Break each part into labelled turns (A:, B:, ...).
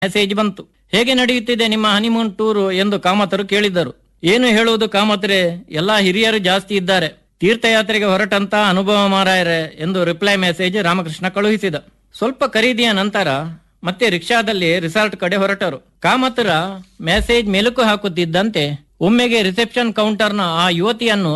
A: message ಬಂತು ಹೇಗೆ ನಡೆಯುತ್ತಿದೆ ನಿಮ್ಮ ಹನಿಮೂನ್ ಟೂರು ಎಂದು ಕಾಮತರು ಕೇಳಿದ್ದರು ಏನು ಹೇಳುವುದು ಕಾಮತ್ರೆ ಎಲ್ಲಾ ಹಿರಿಯರು ಜಾಸ್ತಿ ಇದ್ದಾರೆ ತೀರ್ಥಯಾತ್ರೆಗೆ ಹೊರಟಂತ ಅನುಭವ ಮಾರಾಯರೆ ಎಂದು ರಿಪ್ಲೈ ಮೆಸೇಜ್ ರಾಮಕೃಷ್ಣ ಕಳುಹಿಸಿದ ಸ್ವಲ್ಪ ಖರೀದಿಯ ನಂತರ ಮತ್ತೆ ರಿಕ್ಷಾದಲ್ಲಿ ರಿಸಾರ್ಟ್ ಕಡೆ ಹೊರಟರು ಕಾಮತರ ಮೆಸೇಜ್ ಮೆಲುಕು ಹಾಕುತ್ತಿದ್ದಂತೆ ಒಮ್ಮೆಗೆ ರಿಸೆಪ್ಷನ್ ಕೌಂಟರ್ನ ಆ ಯುವತಿಯನ್ನು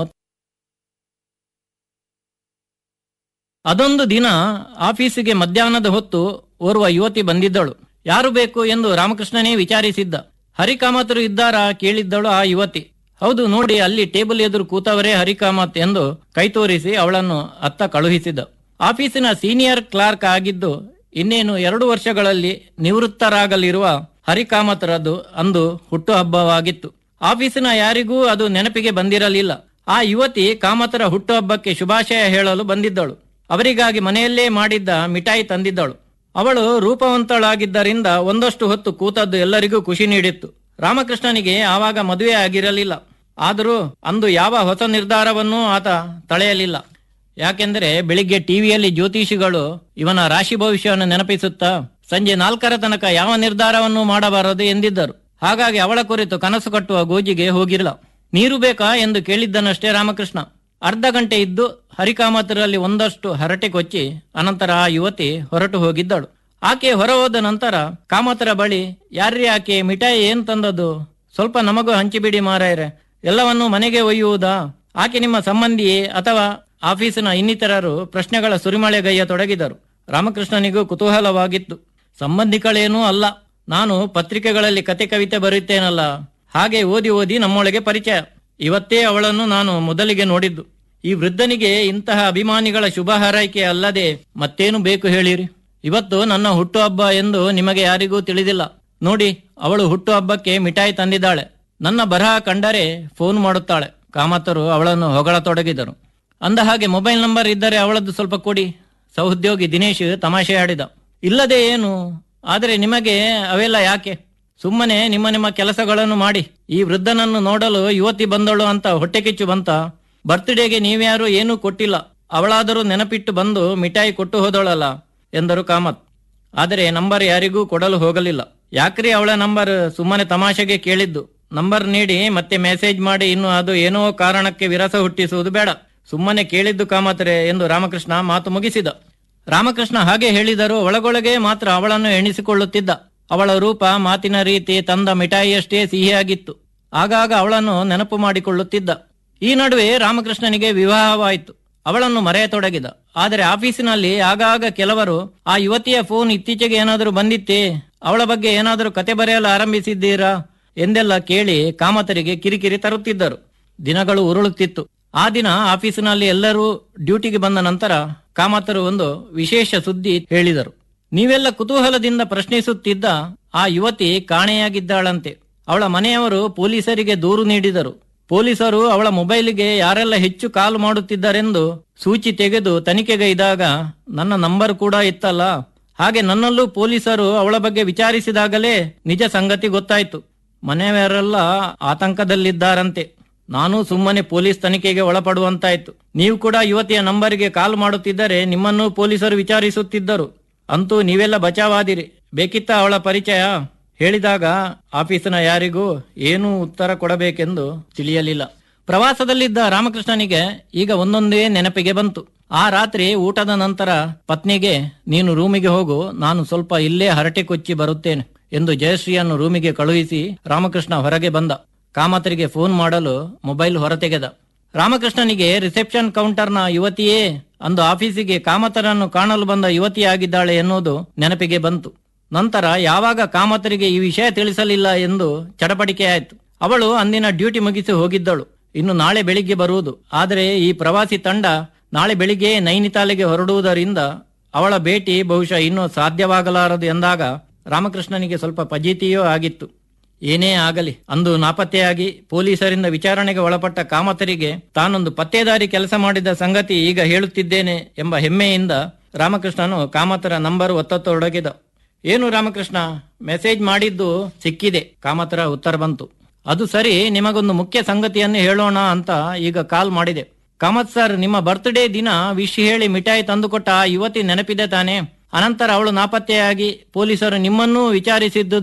A: ಅದೊಂದು ದಿನ ಆಫೀಸಿಗೆ ಮಧ್ಯಾಹ್ನದ ಹೊತ್ತು ಓರ್ವ ಯುವತಿ ಬಂದಿದ್ದಳು ಯಾರು ಬೇಕು ಎಂದು ರಾಮಕೃಷ್ಣನೇ ವಿಚಾರಿಸಿದ್ದ ಹರಿಕಾಮತರು ಇದ್ದಾರಾ ಕೇಳಿದ್ದಳು ಆ ಯುವತಿ ಹೌದು ನೋಡಿ ಅಲ್ಲಿ ಟೇಬಲ್ ಎದುರು ಕೂತವರೇ ಹರಿಕಾಮತ್ ಎಂದು ಕೈ ತೋರಿಸಿ ಅವಳನ್ನು ಅತ್ತ ಕಳುಹಿಸಿದ ಆಫೀಸಿನ ಸೀನಿಯರ್ ಕ್ಲಾರ್ಕ್ ಆಗಿದ್ದು ಇನ್ನೇನು ಎರಡು ವರ್ಷಗಳಲ್ಲಿ ನಿವೃತ್ತರಾಗಲಿರುವ ಹರಿಕಾಮತರದ್ದು ಅಂದು ಹುಟ್ಟುಹಬ್ಬವಾಗಿತ್ತು ಆಫೀಸಿನ ಯಾರಿಗೂ ಅದು ನೆನಪಿಗೆ ಬಂದಿರಲಿಲ್ಲ ಆ ಯುವತಿ ಕಾಮತರ ಹುಟ್ಟುಹಬ್ಬಕ್ಕೆ ಶುಭಾಶಯ ಹೇಳಲು ಬಂದಿದ್ದಳು ಅವರಿಗಾಗಿ ಮನೆಯಲ್ಲೇ ಮಾಡಿದ್ದ ಮಿಠಾಯಿ ತಂದಿದ್ದಳು ಅವಳು ರೂಪವಂತಳಾಗಿದ್ದರಿಂದ ಒಂದಷ್ಟು ಹೊತ್ತು ಕೂತದ್ದು ಎಲ್ಲರಿಗೂ ಖುಷಿ ನೀಡಿತ್ತು ರಾಮಕೃಷ್ಣನಿಗೆ ಆವಾಗ ಮದುವೆ ಆಗಿರಲಿಲ್ಲ ಆದರೂ ಅಂದು ಯಾವ ಹೊಸ ನಿರ್ಧಾರವನ್ನೂ ಆತ ತಳೆಯಲಿಲ್ಲ ಯಾಕೆಂದರೆ ಬೆಳಿಗ್ಗೆ ಟಿವಿಯಲ್ಲಿ ಜ್ಯೋತಿಷಿಗಳು ಇವನ ರಾಶಿ ಭವಿಷ್ಯವನ್ನು ನೆನಪಿಸುತ್ತಾ ಸಂಜೆ ನಾಲ್ಕರ ತನಕ ಯಾವ ನಿರ್ಧಾರವನ್ನು ಮಾಡಬಾರದು ಎಂದಿದ್ದರು ಹಾಗಾಗಿ ಅವಳ ಕುರಿತು ಕನಸು ಕಟ್ಟುವ ಗೋಜಿಗೆ ಹೋಗಿರಲ್ಲ ನೀರು ಬೇಕಾ ಎಂದು ಕೇಳಿದ್ದನಷ್ಟೇ ರಾಮಕೃಷ್ಣ ಅರ್ಧ ಗಂಟೆ ಇದ್ದು ಹರಿಕಾಮತರಲ್ಲಿ ಒಂದಷ್ಟು ಹರಟೆ ಕೊಚ್ಚಿ ಅನಂತರ ಆ ಯುವತಿ ಹೊರಟು ಹೋಗಿದ್ದಳು ಆಕೆ ಹೊರ ಹೋದ ನಂತರ ಕಾಮತರ ಬಳಿ ಯಾರ್ರೀ ಆಕೆ ಮಿಠಾಯಿ ಏನ್ ತಂದದ್ದು ಸ್ವಲ್ಪ ನಮಗೂ ಹಂಚಿಬಿಡಿ ಮಾರಾಯರೆ ಎಲ್ಲವನ್ನೂ ಮನೆಗೆ ಒಯ್ಯುವುದಾ ಆಕೆ ನಿಮ್ಮ ಸಂಬಂಧಿಯೇ ಅಥವಾ ಆಫೀಸಿನ ಇನ್ನಿತರರು ಪ್ರಶ್ನೆಗಳ ಸುರಿಮಳೆಗೈಯ ತೊಡಗಿದರು ರಾಮಕೃಷ್ಣನಿಗೂ ಕುತೂಹಲವಾಗಿತ್ತು ಸಂಬಂಧಿಗಳೇನೂ ಅಲ್ಲ ನಾನು ಪತ್ರಿಕೆಗಳಲ್ಲಿ ಕತೆ ಕವಿತೆ ಬರೆಯುತ್ತೇನಲ್ಲ ಹಾಗೆ ಓದಿ ಓದಿ ನಮ್ಮೊಳಗೆ ಪರಿಚಯ ಇವತ್ತೇ ಅವಳನ್ನು ನಾನು ಮೊದಲಿಗೆ ನೋಡಿದ್ದು ಈ ವೃದ್ಧನಿಗೆ ಇಂತಹ ಅಭಿಮಾನಿಗಳ ಶುಭ ಹಾರೈಕೆ ಅಲ್ಲದೆ ಮತ್ತೇನು ಬೇಕು ಹೇಳಿರಿ ಇವತ್ತು ನನ್ನ ಹುಟ್ಟುಹಬ್ಬ ಎಂದು ನಿಮಗೆ ಯಾರಿಗೂ ತಿಳಿದಿಲ್ಲ ನೋಡಿ ಅವಳು ಹುಟ್ಟುಹಬ್ಬಕ್ಕೆ ಮಿಠಾಯಿ ತಂದಿದ್ದಾಳೆ ನನ್ನ ಬರಹ ಕಂಡರೆ ಫೋನ್ ಮಾಡುತ್ತಾಳೆ ಕಾಮತರು ಅವಳನ್ನು ಹೊಗಳತೊಡಗಿದರು ಅಂದ ಹಾಗೆ ಮೊಬೈಲ್ ನಂಬರ್ ಇದ್ದರೆ ಅವಳದ್ದು ಸ್ವಲ್ಪ ಕೊಡಿ ಸಹೋದ್ಯೋಗಿ ದಿನೇಶ್ ತಮಾಷೆ ಆಡಿದ ಇಲ್ಲದೆ ಏನು ಆದರೆ ನಿಮಗೆ ಅವೆಲ್ಲ ಯಾಕೆ ಸುಮ್ಮನೆ ನಿಮ್ಮ ನಿಮ್ಮ ಕೆಲಸಗಳನ್ನು ಮಾಡಿ ಈ ವೃದ್ಧನನ್ನು ನೋಡಲು ಯುವತಿ ಬಂದಳು ಅಂತ ಹೊಟ್ಟೆ ಕಿಚ್ಚು ಬಂತ ಬರ್ತ್ಡೇಗೆ ನೀವ್ಯಾರು ಏನೂ ಕೊಟ್ಟಿಲ್ಲ ಅವಳಾದರೂ ನೆನಪಿಟ್ಟು ಬಂದು ಮಿಠಾಯಿ ಕೊಟ್ಟು ಹೋದಳಲ್ಲ ಎಂದರು ಕಾಮತ್ ಆದರೆ ನಂಬರ್ ಯಾರಿಗೂ ಕೊಡಲು ಹೋಗಲಿಲ್ಲ ಯಾಕ್ರಿ ಅವಳ ನಂಬರ್ ಸುಮ್ಮನೆ ತಮಾಷೆಗೆ ಕೇಳಿದ್ದು ನಂಬರ್ ನೀಡಿ ಮತ್ತೆ ಮೆಸೇಜ್ ಮಾಡಿ ಇನ್ನು ಅದು ಏನೋ ಕಾರಣಕ್ಕೆ ವಿರಸ ಹುಟ್ಟಿಸುವುದು ಬೇಡ ಸುಮ್ಮನೆ ಕೇಳಿದ್ದು ಕಾಮತ್ರೆ ಎಂದು ರಾಮಕೃಷ್ಣ ಮಾತು ಮುಗಿಸಿದ ರಾಮಕೃಷ್ಣ ಹಾಗೆ ಹೇಳಿದರೂ ಒಳಗೊಳಗೆ ಮಾತ್ರ ಅವಳನ್ನು ಎಣಿಸಿಕೊಳ್ಳುತ್ತಿದ್ದ ಅವಳ ರೂಪ ಮಾತಿನ ರೀತಿ ತಂದ ಮಿಠಾಯಿಯಷ್ಟೇ ಸಿಹಿಯಾಗಿತ್ತು ಆಗಾಗ ಅವಳನ್ನು ನೆನಪು ಮಾಡಿಕೊಳ್ಳುತ್ತಿದ್ದ ಈ ನಡುವೆ ರಾಮಕೃಷ್ಣನಿಗೆ ವಿವಾಹವಾಯಿತು ಅವಳನ್ನು ಮರೆಯತೊಡಗಿದ ಆದರೆ ಆಫೀಸಿನಲ್ಲಿ ಆಗಾಗ ಕೆಲವರು ಆ ಯುವತಿಯ ಫೋನ್ ಇತ್ತೀಚೆಗೆ ಏನಾದರೂ ಬಂದಿತ್ತೇ ಅವಳ ಬಗ್ಗೆ ಏನಾದರೂ ಕತೆ ಬರೆಯಲು ಆರಂಭಿಸಿದ್ದೀರಾ ಎಂದೆಲ್ಲ ಕೇಳಿ ಕಾಮತರಿಗೆ ಕಿರಿಕಿರಿ ತರುತ್ತಿದ್ದರು ದಿನಗಳು ಉರುಳುತ್ತಿತ್ತು ಆ ದಿನ ಆಫೀಸಿನಲ್ಲಿ ಎಲ್ಲರೂ ಡ್ಯೂಟಿಗೆ ಬಂದ ನಂತರ ಕಾಮತರು ಒಂದು ವಿಶೇಷ ಸುದ್ದಿ ಹೇಳಿದರು ನೀವೆಲ್ಲ ಕುತೂಹಲದಿಂದ ಪ್ರಶ್ನಿಸುತ್ತಿದ್ದ ಆ ಯುವತಿ ಕಾಣೆಯಾಗಿದ್ದಾಳಂತೆ ಅವಳ ಮನೆಯವರು ಪೊಲೀಸರಿಗೆ ದೂರು ನೀಡಿದರು ಪೊಲೀಸರು ಅವಳ ಮೊಬೈಲಿಗೆ ಯಾರೆಲ್ಲ ಹೆಚ್ಚು ಕಾಲ್ ಮಾಡುತ್ತಿದ್ದಾರೆಂದು ಸೂಚಿ ತೆಗೆದು ತನಿಖೆಗೈದಾಗ ನನ್ನ ನಂಬರ್ ಕೂಡ ಇತ್ತಲ್ಲ ಹಾಗೆ ನನ್ನಲ್ಲೂ ಪೊಲೀಸರು ಅವಳ ಬಗ್ಗೆ ವಿಚಾರಿಸಿದಾಗಲೇ ನಿಜ ಸಂಗತಿ ಗೊತ್ತಾಯ್ತು ಮನೆಯವರೆಲ್ಲ ಆತಂಕದಲ್ಲಿದ್ದಾರಂತೆ ನಾನು ಸುಮ್ಮನೆ ಪೊಲೀಸ್ ತನಿಖೆಗೆ ಒಳಪಡುವಂತಾಯ್ತು ನೀವು ಕೂಡ ಯುವತಿಯ ನಂಬರಿಗೆ ಕಾಲ್ ಮಾಡುತ್ತಿದ್ದರೆ ನಿಮ್ಮನ್ನು ಪೊಲೀಸರು ವಿಚಾರಿಸುತ್ತಿದ್ದರು ಅಂತೂ ನೀವೆಲ್ಲ ಬಚಾವಾದಿರಿ ಬೇಕಿತ್ತ ಅವಳ ಪರಿಚಯ ಹೇಳಿದಾಗ ಆಫೀಸಿನ ಯಾರಿಗೂ ಏನೂ ಉತ್ತರ ಕೊಡಬೇಕೆಂದು ತಿಳಿಯಲಿಲ್ಲ ಪ್ರವಾಸದಲ್ಲಿದ್ದ ರಾಮಕೃಷ್ಣನಿಗೆ ಈಗ ಒಂದೊಂದೇ ನೆನಪಿಗೆ ಬಂತು ಆ ರಾತ್ರಿ ಊಟದ ನಂತರ ಪತ್ನಿಗೆ ನೀನು ರೂಮಿಗೆ ಹೋಗು ನಾನು ಸ್ವಲ್ಪ ಇಲ್ಲೇ ಹರಟೆ ಕೊಚ್ಚಿ ಬರುತ್ತೇನೆ ಎಂದು ಜಯಶ್ರೀಯನ್ನು ರೂಮಿಗೆ ಕಳುಹಿಸಿ ರಾಮಕೃಷ್ಣ ಹೊರಗೆ ಬಂದ ಕಾಮತರಿಗೆ ಫೋನ್ ಮಾಡಲು ಮೊಬೈಲ್ ಹೊರತೆಗೆದ ರಾಮಕೃಷ್ಣನಿಗೆ ರಿಸೆಪ್ಷನ್ ಕೌಂಟರ್ನ ಯುವತಿಯೇ ಅಂದು ಆಫೀಸಿಗೆ ಕಾಮತರನ್ನು ಕಾಣಲು ಬಂದ ಯುವತಿಯಾಗಿದ್ದಾಳೆ ಎನ್ನುವುದು ನೆನಪಿಗೆ ಬಂತು ನಂತರ ಯಾವಾಗ ಕಾಮತರಿಗೆ ಈ ವಿಷಯ ತಿಳಿಸಲಿಲ್ಲ ಎಂದು ಚಡಪಡಿಕೆಯಾಯಿತು ಅವಳು ಅಂದಿನ ಡ್ಯೂಟಿ ಮುಗಿಸಿ ಹೋಗಿದ್ದಳು ಇನ್ನು ನಾಳೆ ಬೆಳಿಗ್ಗೆ ಬರುವುದು ಆದರೆ ಈ ಪ್ರವಾಸಿ ತಂಡ ನಾಳೆ ಬೆಳಿಗ್ಗೆ ನೈನಿತಾಲಿಗೆ ಹೊರಡುವುದರಿಂದ ಅವಳ ಭೇಟಿ ಬಹುಶಃ ಇನ್ನೂ ಸಾಧ್ಯವಾಗಲಾರದು ಎಂದಾಗ ರಾಮಕೃಷ್ಣನಿಗೆ ಸ್ವಲ್ಪ ಫಜೀತಿಯೂ ಆಗಿತ್ತು ಏನೇ ಆಗಲಿ ಅಂದು ನಾಪತ್ತೆಯಾಗಿ ಪೊಲೀಸರಿಂದ ವಿಚಾರಣೆಗೆ ಒಳಪಟ್ಟ ಕಾಮತರಿಗೆ ತಾನೊಂದು ಪತ್ತೇದಾರಿ ಕೆಲಸ ಮಾಡಿದ ಸಂಗತಿ ಈಗ ಹೇಳುತ್ತಿದ್ದೇನೆ ಎಂಬ ಹೆಮ್ಮೆಯಿಂದ ರಾಮಕೃಷ್ಣನು ಕಾಮತರ ನಂಬರ್ ಒತ್ತೊತ್ತೊಡಗಿದ ಏನು ರಾಮಕೃಷ್ಣ ಮೆಸೇಜ್ ಮಾಡಿದ್ದು ಸಿಕ್ಕಿದೆ ಕಾಮತರ ಉತ್ತರ ಬಂತು ಅದು ಸರಿ ನಿಮಗೊಂದು ಮುಖ್ಯ ಸಂಗತಿಯನ್ನು ಹೇಳೋಣ ಅಂತ ಈಗ ಕಾಲ್ ಮಾಡಿದೆ ಕಾಮತ್ ಸರ್ ನಿಮ್ಮ ಬರ್ತ್ಡೇ ದಿನ ವಿಶ್ ಹೇಳಿ ಮಿಠಾಯಿ ತಂದುಕೊಟ್ಟ ಆ ಯುವತಿ ನೆನಪಿದೆ ತಾನೆ ಅನಂತರ ಅವಳು ನಾಪತ್ತೆಯಾಗಿ ಪೊಲೀಸರು ನಿಮ್ಮನ್ನೂ ವಿಚಾರಿಸಿದ್ದು